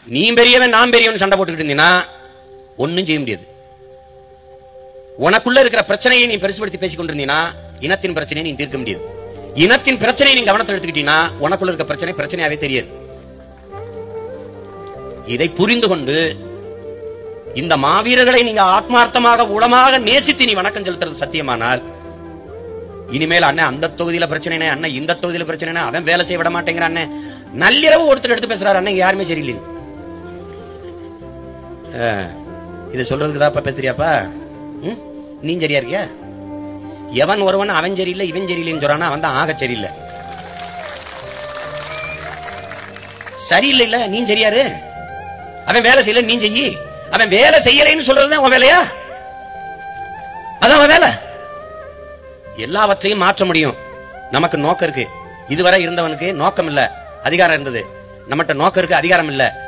நீ பெரியவன் நான் பெரியவன் சண்டை போட்டுக்கிட்டு இருந்தீங்கன்னா ஒண்ணும் செய்ய முடியாது உனக்குள்ள இருக்கிற பிரச்சனையை நீ பெருசுபடுத்தி பேசிக் கொண்டிருந்தீங்கன்னா இனத்தின் பிரச்சனையை நீ தீர்க்க முடியாது இனத்தின் பிரச்சனையை நீ கவனத்தில் எடுத்துக்கிட்டீங்கன்னா உனக்குள்ள இருக்க பிரச்சனை பிரச்சனையாவே தெரியாது இதை புரிந்து கொண்டு இந்த மாவீரர்களை நீங்க ஆத்மார்த்தமாக உளமாக நேசித்து நீ வணக்கம் செலுத்துறது சத்தியமானால் இனிமேல் அண்ணன் அந்த தொகுதியில பிரச்சனை அண்ணன் இந்த தொகுதியில பிரச்சனை அவன் வேலை செய்ய விட மாட்டேங்கிற அண்ணன் நள்ளிரவு ஒருத்தர் எடுத்து பேசுறாரு அண்ணன் இங்க யாருமே சரியில்லை இதை சொல்றதுக்கு தான் பேசுறியாப்பா ம்? நீ சரியா இருக்கியா எவன் ஒருவன் அவன் சரியில்லை இவன் சரியில்லைன்னு சொல்றானா அவன் தான் ஆக சரியில்லை சரியில்லை இல்ல நீ சரியாரு அவன் வேலை செய்யல நீ செய்யி அவன் வேலை செய்யலைன்னு சொல்றதுதான் உன் வேலையா அதான் அவன் வேலை எல்லாவற்றையும் மாற்ற முடியும் நமக்கு நோக்கம் இருக்கு இதுவரை இருந்தவனுக்கு நோக்கம் இல்ல அதிகாரம் இருந்தது நம்மகிட்ட நோக்கம் இருக்கு அதிகாரம் இல்ல